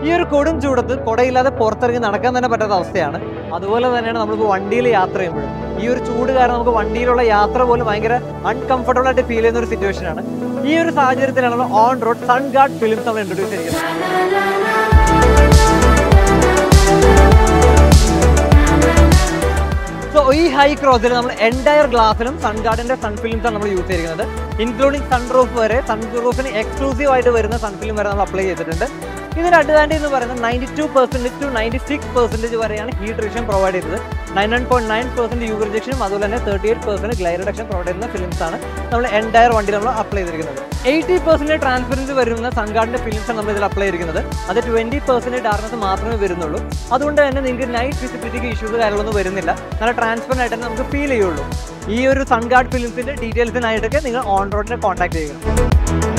ഈ ഒരു കൊടും ചൂടത്ത് കുടയില്ലാതെ പുറത്തിറങ്ങി നടക്കാൻ തന്നെ പറ്റാത്ത അവസ്ഥയാണ് അതുപോലെ തന്നെയാണ് നമ്മളിപ്പോൾ വണ്ടിയിൽ യാത്ര ചെയ്യുമ്പോഴും ഈ ഒരു ചൂട് കാരണം നമുക്ക് വണ്ടിയിലുള്ള യാത്ര പോലും ഭയങ്കര അൺകംഫർട്ടബിൾ ആയിട്ട് ഫീൽ ചെയ്യുന്ന ഒരു സിറ്റുവേഷൻ ആണ് ഈ ഒരു സാഹചര്യത്തിലാണ് നമ്മൾ on road sun guard films നമ്മൾ ഇൻട്രൊഡ്യൂസ് ചെയ്തിരിക്കുന്നത് സോ ഈ ഹൈ ക്രോസിൽ നമ്മൾ എൻറ്റയർ ഗ്ലാസ്സിലും സൺ ഗാർഡിന്റെ സൺ ഫിലിംസ് ആണ് നമ്മൾ യൂസ് ചെയ്തിരിക്കുന്നത് ഇൻക്ലൂഡിംഗ് സൺ റൂഫ് വരെ സൺ റൂഫിന് എക്സ്ക്ലൂസീവ് ആയിട്ട് വരുന്ന സൺ ഫിലിം വരെ നമ്മൾ അപ്ലൈ ചെയ്തിട്ടുണ്ട് ഇതിന്റെ അഡ്വാൻറ്റേജ് എന്ന് പറയുന്നത് ninety two percentage to ninety six percentage വരെയാണ് ഹീറ്റ് റിഡക്ഷൻ പ്രൊവൈഡ് ചെയ്തത് nine nine point nine percent UV റിജക്ഷനും അതുപോലെ തന്നെ thirty eight percent glare reduction provide ചെയ്യുന്ന ഫിലിംസ് ആണ് നമ്മൾ എൻറ്റയർ വണ്ടി നമ്മൾ അപ്ലൈ ചെയ്തിരിക്കുന്നത് എയ്റ്റി പെർസെന്റ് ട്രാൻസ്പെറൻസി വരുന്ന സൺഗാർഡിന്റെ ഫിലിംസ് ആണ് നമ്മൾ ഇതിൽ അപ്ലൈ ചെയ്തിരിക്കുന്നത് അത് ട്വന്റി പെർസെന്റ് ഡാർക്ക്നസ് മാത്രമേ വരുന്നുള്ളൂ അതുകൊണ്ട് തന്നെ നിങ്ങൾക്ക് നൈറ്റ് വിസിബിലിറ്റിക്ക് ഇഷ്യൂസ് കാര്യങ്ങളൊന്നും വരുന്നില്ല നല്ല ട്രാൻസ്പെറന്റ് ആയിട്ട് തന്നെ നമുക്ക് ഫീൽ ചെയ്യുള്ളൂ ഈ ഒരു സൺഗാർഡ് ഫിലിംസിന്റെ ഡീറ്റെയിൽസിനായിട്ടൊക്കെ നിങ്ങൾ ഓൺ റോഡിനെ കോൺടാക്ട് ചെയ്യുക